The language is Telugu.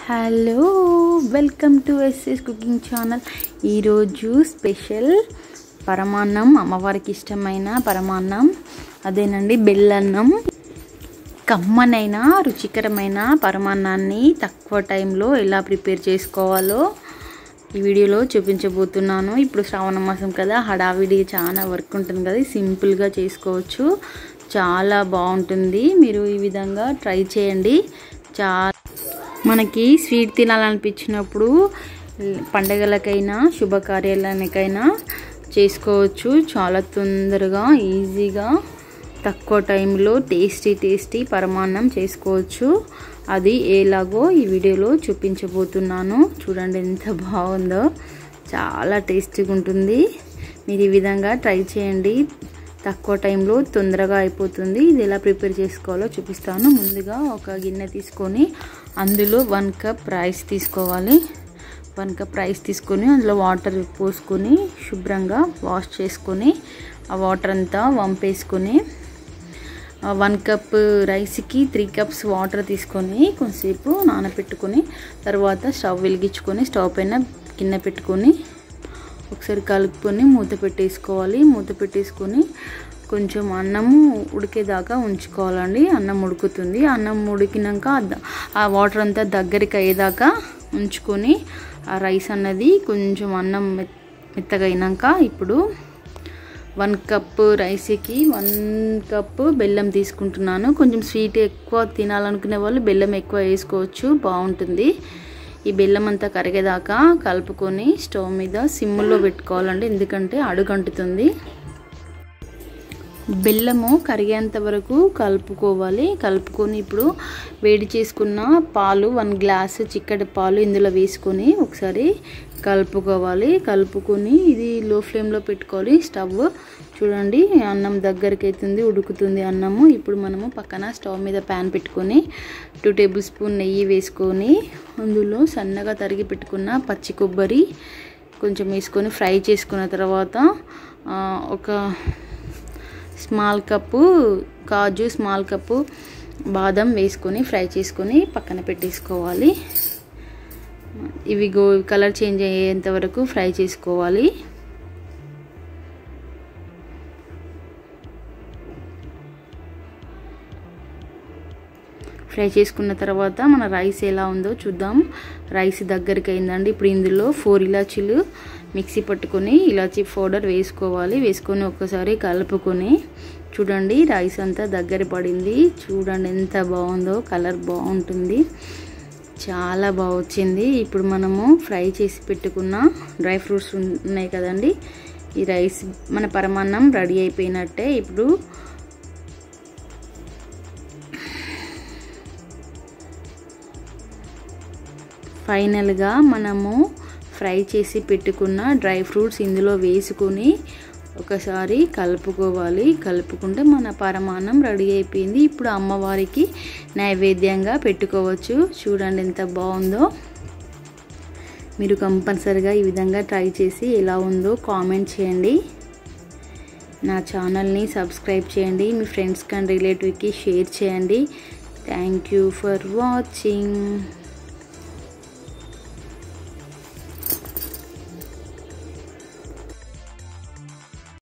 hello welcome to SS cooking channel ఈరోజు స్పెషల్ పరమాన్నం అమ్మవారికి ఇష్టమైన పరమాన్నం అదేనండి బెల్లన్నం కమ్మనైన రుచికరమైన పరమాన్నాన్ని తక్కువ టైంలో ఎలా ప్రిపేర్ చేసుకోవాలో ఈ వీడియోలో చూపించబోతున్నాను ఇప్పుడు శ్రావణ మాసం కదా హడావిడి చాలా వర్క్ ఉంటుంది కదా సింపుల్గా చేసుకోవచ్చు చాలా బాగుంటుంది మీరు ఈ విధంగా ట్రై చేయండి చాలా మనకి స్వీట్ తినాలనిపించినప్పుడు పండగలకైనా శుభకార్యాలకైనా చేసుకోవచ్చు చాలా తొందరగా ఈజీగా తక్కువ టైంలో టేస్టీ టేస్టీ పరమాన్నం చేసుకోవచ్చు అది ఎలాగో ఈ వీడియోలో చూపించబోతున్నాను చూడండి ఎంత బాగుందో చాలా టేస్టీగా ఉంటుంది మీరు ఈ విధంగా ట్రై చేయండి తక్కువ టైంలో తొందరగా అయిపోతుంది ఇది ఎలా ప్రిపేర్ చేసుకోవాలో చూపిస్తాను ముందుగా ఒక గిన్నె తీసుకొని అందులో వన్ కప్ రైస్ తీసుకోవాలి వన్ కప్ రైస్ తీసుకొని అందులో వాటర్ పోసుకొని శుభ్రంగా వాష్ చేసుకొని ఆ వాటర్ అంతా వంపేసుకొని వన్ కప్ రైస్కి త్రీ కప్స్ వాటర్ తీసుకొని కొంతసేపు నానబెట్టుకొని తర్వాత స్టవ్ వెలిగించుకొని స్టవ్ పైన గిన్నె పెట్టుకొని ఒకసారి కలుపుకొని మూత పెట్టేసుకోవాలి మూత పెట్టేసుకొని కొంచెం అన్నము ఉడికేదాకా ఉంచుకోవాలండి అన్నం ఉడుకుతుంది అన్నం ఉడికినాక ఆ వాటర్ అంతా దగ్గరికి అయ్యేదాకా ఉంచుకొని ఆ రైస్ అన్నది కొంచెం అన్నం మెత్తగా అయినాక ఇప్పుడు వన్ కప్ రైస్కి వన్ కప్ బెల్లం తీసుకుంటున్నాను కొంచెం స్వీట్ ఎక్కువ తినాలనుకునే వాళ్ళు బెల్లం ఎక్కువ వేసుకోవచ్చు బాగుంటుంది ఈ బెల్లం అంతా కరిగేదాకా కలుపుకొని స్టవ్ మీద సిమ్లో పెట్టుకోవాలండి ఎందుకంటే అడుగంటుతుంది బెల్లము కరిగేంత వరకు కలుపుకోవాలి కలుపుకొని ఇప్పుడు వేడి చేసుకున్న పాలు వన్ గ్లాస్ చిక్కటి పాలు ఇందులో వేసుకొని ఒకసారి కలుపుకోవాలి కలుపుకొని ఇది లో ఫ్లేమ్లో పెట్టుకోవాలి స్టవ్ చూడండి అన్నం దగ్గరికి అవుతుంది ఉడుకుతుంది అన్నము ఇప్పుడు మనము పక్కన స్టవ్ మీద ప్యాన్ పెట్టుకొని టూ టేబుల్ స్పూన్ నెయ్యి వేసుకొని అందులో సన్నగా తరిగి పెట్టుకున్న పచ్చి కొబ్బరి కొంచెం వేసుకొని ఫ్రై చేసుకున్న తర్వాత ఒక స్మాల్ కప్పు కాజు స్మాల్ కప్పు బాదం వేసుకొని ఫ్రై చేసుకొని పక్కన పెట్టేసుకోవాలి ఇవి గో కలర్ చేంజ్ అయ్యేంత వరకు ఫ్రై చేసుకోవాలి ఫ్రై చేసుకున్న తర్వాత మన రైస్ ఎలా ఉందో చూద్దాం రైస్ దగ్గరికి అయిందండి ఇప్పుడు ఇందులో ఫోర్ ఇలాచీలు మిక్సీ పట్టుకొని ఇలాచీ పౌడర్ వేసుకోవాలి వేసుకొని ఒక్కసారి కలుపుకొని చూడండి రైస్ అంతా దగ్గర పడింది చూడండి ఎంత బాగుందో కలర్ బాగుంటుంది చాలా బాగా వచ్చింది ఇప్పుడు మనము ఫ్రై చేసి పెట్టుకున్న డ్రై ఫ్రూట్స్ ఉన్నాయి కదండి ఈ రైస్ మన పరమాన్నం రెడీ అయిపోయినట్టే ఇప్పుడు ఫైనల్గా మనము ఫ్రై చేసి పెట్టుకున్న డ్రై ఫ్రూట్స్ ఇందులో వేసుకొని ఒకసారి కలుపుకోవాలి కలుపుకుంటే మన పరమాన్నం రెడీ అయిపోయింది ఇప్పుడు అమ్మవారికి నైవేద్యంగా పెట్టుకోవచ్చు చూడండి ఎంత బాగుందో మీరు కంపల్సరిగా ఈ విధంగా ట్రై చేసి ఎలా ఉందో కామెంట్ చేయండి నా ఛానల్ని సబ్స్క్రైబ్ చేయండి మీ ఫ్రెండ్స్ కానీ రిలేటివ్కి షేర్ చేయండి థ్యాంక్ యూ ఫర్ వాచింగ్